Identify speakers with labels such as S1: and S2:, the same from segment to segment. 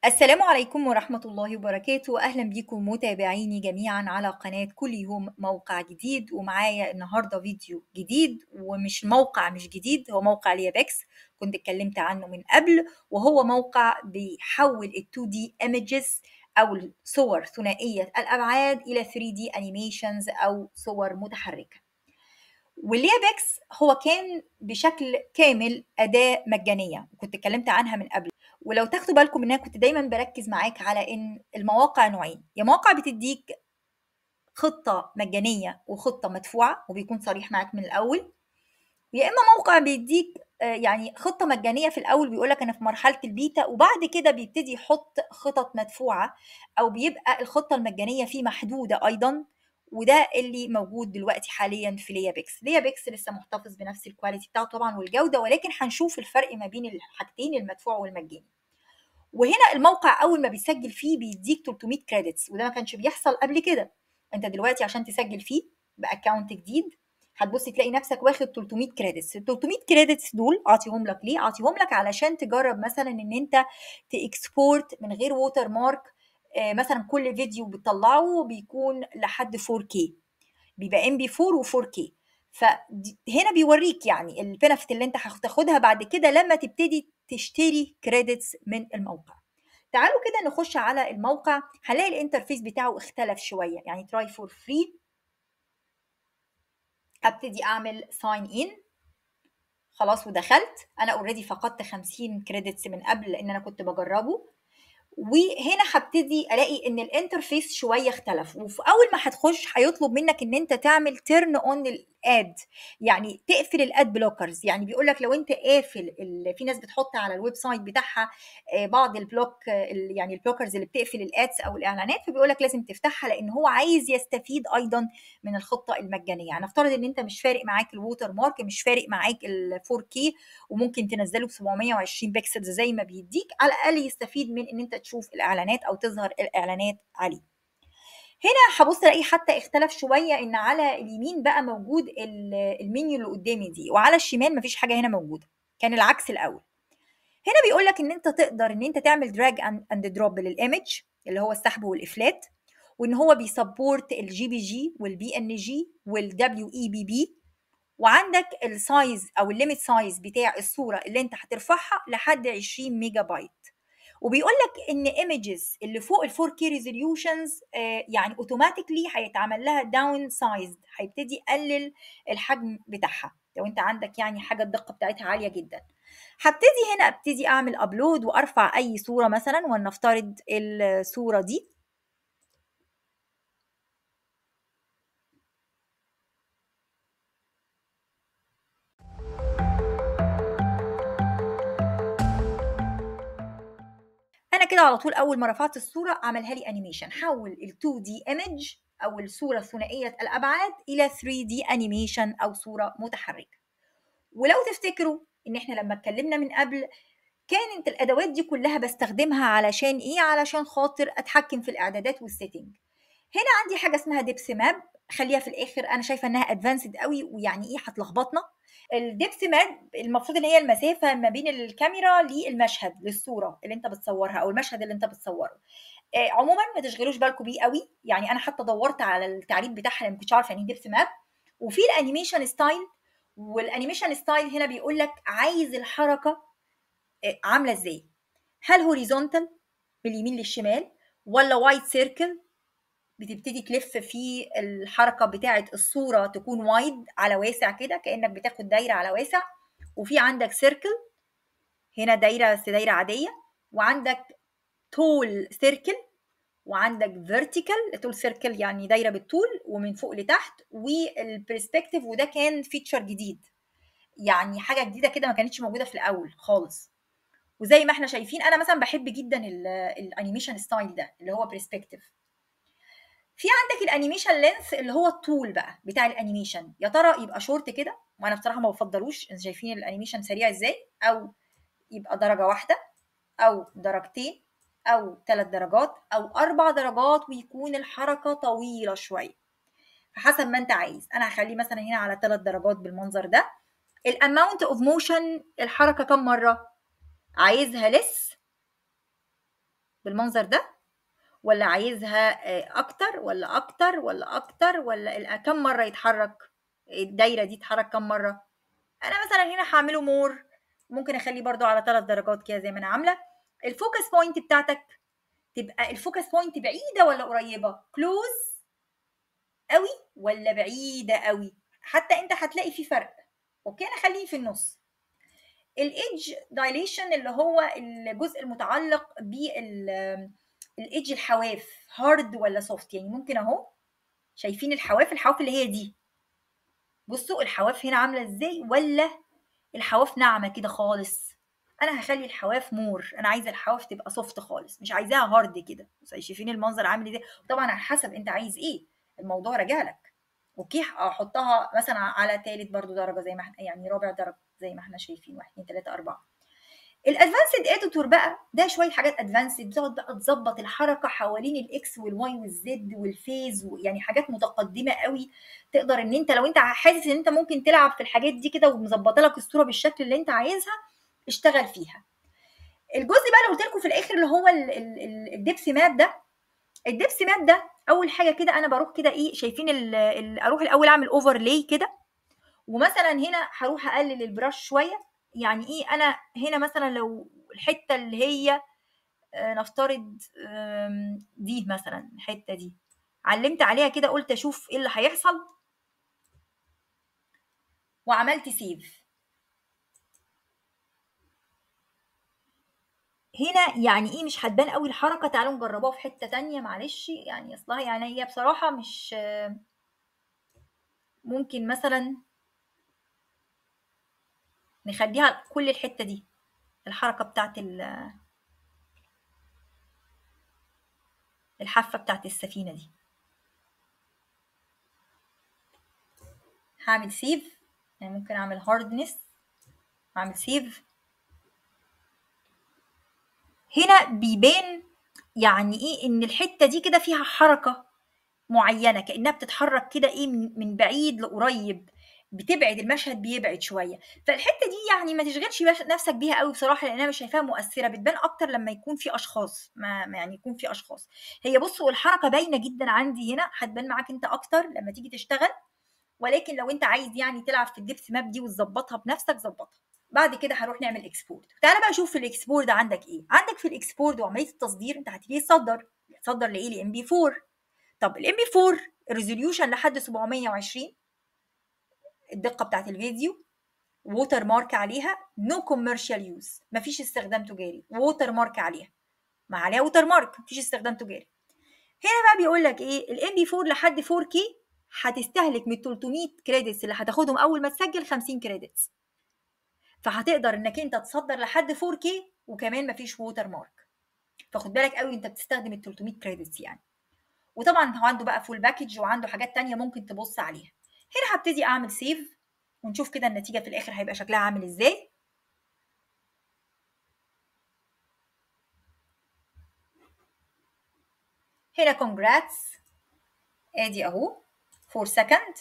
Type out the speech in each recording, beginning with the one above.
S1: السلام عليكم ورحمة الله وبركاته أهلا بكم متابعيني جميعا على قناة كل يوم موقع جديد ومعايا النهاردة فيديو جديد ومش موقع مش جديد هو موقع ليابكس كنت اتكلمت عنه من قبل وهو موقع بيحول ال 2D images أو الصور ثنائية الأبعاد إلى 3D animations أو صور متحركة والليابكس هو كان بشكل كامل أداة مجانية كنت اتكلمت عنها من قبل ولو تاخدوا بالكم ان انا كنت دايما بركز معاك على ان المواقع نوعين يا مواقع بتديك خطة مجانية وخطة مدفوعة وبيكون صريح معاك من الأول يا إما موقع بيديك يعني خطة مجانية في الأول بيقولك أنا في مرحلة البيتا وبعد كده بيبتدي يحط خطط مدفوعة أو بيبقى الخطة المجانية فيه محدودة أيضا وده اللي موجود دلوقتي حاليا في ليابكس ليابكس لسه محتفظ بنفس الكواليتي بتاعته طبعا والجوده ولكن هنشوف الفرق ما بين الحاجتين المدفوع والمجاني وهنا الموقع اول ما بيسجل فيه بيديك 300 كريدتس وده ما كانش بيحصل قبل كده انت دلوقتي عشان تسجل فيه باكونت جديد هتبص تلاقي نفسك واخد 300 كريدتس ال 300 كريدتس دول اعطيهم لك ليه اعطيهم لك علشان تجرب مثلا ان انت تاكسبورت من غير ووتر مارك مثلا كل فيديو بتطلعه بيكون لحد 4K بيبقى ام بي 4 و4K فهنا بيوريك يعني البنفت اللي انت هتاخدها بعد كده لما تبتدي تشتري كريدتس من الموقع تعالوا كده نخش على الموقع هنلاقي الانترفيس بتاعه اختلف شويه يعني تراي فور فري ابتدي اعمل ساين ان خلاص ودخلت انا اوريدي فقدت 50 كريدتس من قبل لان انا كنت بجربه وهنا هبتدي الاقي ان الانترفيس شويه اختلف وفي اول ما هتخش هيطلب منك ان انت تعمل تيرن اون الاد يعني تقفل الاد بلوكرز يعني بيقول لك لو انت قافل في ناس بتحط على الويب سايت بتاعها بعض البلوك يعني البلوكرز اللي بتقفل الادس او الاعلانات فبيقول لك لازم تفتحها لان هو عايز يستفيد ايضا من الخطه المجانيه يعني نفترض ان انت مش فارق معاك الووتر مارك مش فارق معاك ال 4K وممكن تنزله ب 720 بكسل زي ما بيديك على الاقل يستفيد من ان انت تشوف الاعلانات او تظهر الاعلانات عليه هنا هبص الاقي حتى اختلف شويه ان على اليمين بقى موجود المنيو اللي قدامي دي وعلى الشمال مفيش حاجه هنا موجوده كان العكس الاول هنا بيقول لك ان انت تقدر ان انت تعمل دراج اند دروب للايمج اللي هو السحب والافلات وان هو بيسبورت الجي بي جي والبي ان جي والدبليو اي بي بي وعندك السايز او الليميت سايز بتاع الصوره اللي انت هترفعها لحد 20 ميجا بايت وبيقول لك ان ايمجز اللي فوق ال 4K ريزوليوشنز آه يعني اوتوماتيكلي هيتعمل لها داون سايزد هيبتدي يقلل الحجم بتاعها لو انت عندك يعني حاجه الدقه بتاعتها عاليه جدا هبتدي هنا ابتدي اعمل ابلود وارفع اي صوره مثلا ولنفترض الصوره دي انا كده على طول اول ما رفعت الصوره عملها لي انيميشن حول ال 2 دي ايمج او الصوره ثنائيه الابعاد الى 3 دي انيميشن او صوره متحركه ولو تفتكروا ان احنا لما اتكلمنا من قبل كانت الادوات دي كلها بستخدمها علشان ايه علشان خاطر اتحكم في الاعدادات والسيتنج هنا عندي حاجه اسمها ديبس ماب خليها في الاخر انا شايفه انها ادفانسد قوي ويعني ايه هتلخبطنا الديبس ماب المفروض ان هي المسافه ما بين الكاميرا للمشهد للصوره اللي انت بتصورها او المشهد اللي انت بتصوره آه عموما ما تشغلوش بالكم بيه قوي يعني انا حتى دورت على التعريف بتاعها لما كنتش عارفه يعني ديبس ماب وفي الانيميشن ستايل والانيميشن ستايل هنا بيقول لك عايز الحركه آه عامله ازاي هل هوريزونتال من اليمين للشمال ولا وايد سيركل بتبتدي تلف في الحركه بتاعه الصوره تكون وايد على واسع كده كانك بتاخد دايره على واسع وفي عندك سيركل هنا دايره دايره عاديه وعندك تول سيركل وعندك فيرتيكال تول سيركل يعني دايره بالطول ومن فوق لتحت والبرسبكتيف وده كان فيتشر جديد يعني حاجه جديده كده ما كانتش موجوده في الاول خالص وزي ما احنا شايفين انا مثلا بحب جدا الانيميشن ستايل ده اللي هو برسبكتيف في عندك الانيميشن لينث اللي هو الطول بقى بتاع الانيميشن يا ترى يبقى شورت كده وانا بصراحه ما بفضلوش انتوا شايفين الانيميشن سريع ازاي او يبقى درجه واحده او درجتين او ثلاث درجات او اربع درجات ويكون الحركه طويله شويه فحسب ما انت عايز انا هخليه مثلا هنا على ثلاث درجات بالمنظر ده الاماونت اوف موشن الحركه كم مره عايزها لس بالمنظر ده ولا عايزها آه، اكتر ولا اكتر ولا اكتر ولا كم مره يتحرك الدايره دي تتحرك كم مره انا مثلا هنا هعمله مور ممكن اخليه برضو على ثلاث درجات كده زي ما انا عامله الفوكس بوينت بتاعتك تبقى الفوكس بوينت بعيده ولا قريبه كلوز قوي ولا بعيده قوي حتى انت هتلاقي في فرق اوكي انا خليه في النص الايدج دايليشن اللي هو الجزء المتعلق بالايدج الحواف هارد ولا سوفت يعني ممكن اهو شايفين الحواف الحواف اللي هي دي بصوا الحواف هنا عامله ازاي ولا الحواف ناعمه كده خالص انا هخلي الحواف مور انا عايزه الحواف تبقى سوفت خالص مش عايزاها هارد كده شايفين المنظر عامل ازاي طبعا على حسب انت عايز ايه الموضوع راجع لك اوكي احطها مثلا على ثالث برضو درجه زي ما احنا يعني رابع درجه زي ما احنا شايفين 1 2 3 4 الادفانسد اديتور بقى ده شويه حاجات ادفانسد بتقعد بقى تظبط الحركه حوالين الاكس والواي والزد والفيز يعني حاجات متقدمه قوي تقدر ان انت لو انت حاسس ان انت ممكن تلعب في الحاجات دي كده ومظبطه لك الصوره بالشكل اللي انت عايزها اشتغل فيها الجزء بقى اللي قلت لكم في الاخر اللي هو الدبس ماب ده الدبس ماب ده اول حاجه كده انا بروح كده ايه شايفين ال ال اروح الاول اعمل اوفرلاي كده ومثلا هنا هروح اقلل البراش شويه يعني ايه انا هنا مثلا لو الحته اللي هي آه، نفترض دي مثلا الحته دي علمت عليها كده قلت اشوف ايه اللي هيحصل وعملت سيف هنا يعني ايه مش هتبان قوي الحركه تعالوا نجربوها في حته تانية معلش يعني اصلها يعني هي بصراحه مش ممكن مثلا نخليها كل الحته دي الحركه بتاعت الحافه بتاعت السفينه دي هعمل سيف يعني ممكن اعمل هاردنس اعمل سيف هنا بيبان يعني ايه ان الحته دي كده فيها حركه معينه كانها بتتحرك كده ايه من بعيد لقريب بتبعد المشهد بيبعد شويه فالحته دي يعني ما تشغلش نفسك بيها قوي بصراحه لان انا مش شايفاها مؤثره بتبان اكتر لما يكون في اشخاص ما يعني يكون في اشخاص هي بصوا الحركه باينه جدا عندي هنا هتبان معاك انت اكتر لما تيجي تشتغل ولكن لو انت عايز يعني تلعب في الديبث ماب دي وتظبطها بنفسك ظبطها بعد كده هنروح نعمل اكسبورت تعالى بقى شوف في الاكسبورت عندك ايه عندك في اكسبورت وعمليه التصدير انت هتيجي تصدر تصدر لايه لام بي 4 طب الام بي 4 الريزوليوشن لحد 720 الدقه بتاعت الفيديو ووتر مارك عليها نو كوميرشال يوز مفيش استخدام تجاري ووتر مارك عليها ما عليها ووتر مارك مفيش استخدام تجاري هنا بقى بيقول لك ايه الام بي 4 لحد 4 كي هتستهلك من 300 كريدتس اللي هتاخدهم اول ما تسجل 50 كريدتس فهتقدر انك انت تصدر لحد 4K وكمان مفيش ووتر مارك فخد بالك قوي انت بتستخدم ال 300 كريدتس يعني وطبعا هو عنده بقى فول باكج وعنده حاجات تانية ممكن تبص عليها هنا هبتدي اعمل سيف ونشوف كده النتيجه في الاخر هيبقى شكلها عامل ازاي هنا congrats ادي اهو 4 سكند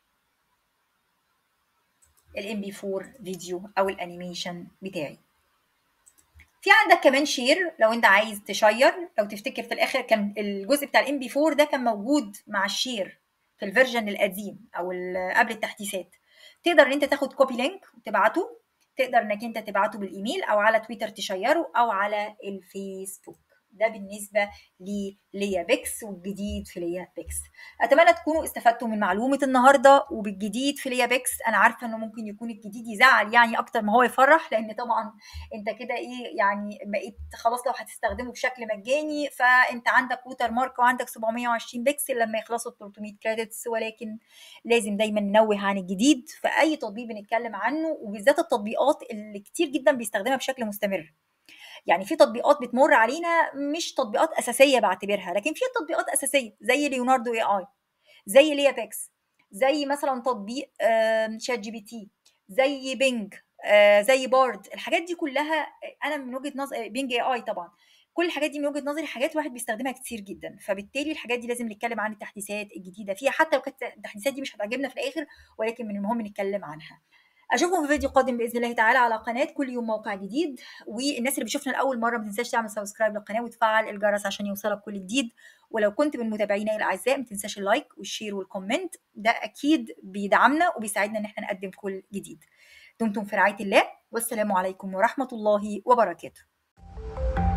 S1: الام بي 4 فيديو او الانيميشن بتاعي في عندك كمان شير لو انت عايز تشير لو تفتكر في الاخر كان الجزء بتاع الام بي 4 ده كان موجود مع الشير في الفيرجن القديم او قبل التحديثات تقدر ان انت تاخد كوبي لينك وتبعته تقدر انك انت تبعته بالايميل او على تويتر تشيره او على الفيسبوك ده بالنسبه لليا بيكس والجديد في ليا بيكس اتمنى تكونوا استفدتوا من معلومه النهارده وبالجديد في ليا بيكس انا عارفه انه ممكن يكون الجديد يزعل يعني اكتر ما هو يفرح لان طبعا انت كده ايه يعني بقيت خلاص لو هتستخدمه بشكل مجاني فانت عندك ووتر مارك وعندك 720 بكسل لما يخلصوا 300 كريدتس ولكن لازم دايما ننوه عن الجديد في اي تطبيق بنتكلم عنه وبالذات التطبيقات اللي كتير جدا بيستخدمها بشكل مستمر يعني في تطبيقات بتمر علينا مش تطبيقات اساسيه بعتبرها لكن في تطبيقات اساسيه زي ليوناردو اي اي زي ليا بيكس زي مثلا تطبيق شات جي بي تي زي بينج آه، زي بارد الحاجات دي كلها انا من وجهه نظر بينج اي اي طبعا كل الحاجات دي من وجهه نظري حاجات واحد بيستخدمها كتير جدا فبالتالي الحاجات دي لازم نتكلم عن التحديثات الجديده فيها حتى لو كانت التحديثات دي مش هتعجبنا في الاخر ولكن من المهم نتكلم عنها اشوفكم في فيديو قادم باذن الله تعالى على قناه كل يوم موقع جديد والناس اللي بتشوفنا لاول مره ما تنساش تعمل سبسكرايب للقناه وتفعل الجرس عشان يوصلك كل جديد ولو كنت من متابعينا الاعزاء ما تنساش اللايك والشير والكومنت ده اكيد بيدعمنا وبيساعدنا ان احنا نقدم كل جديد دمتم في رعايه الله والسلام عليكم ورحمه الله وبركاته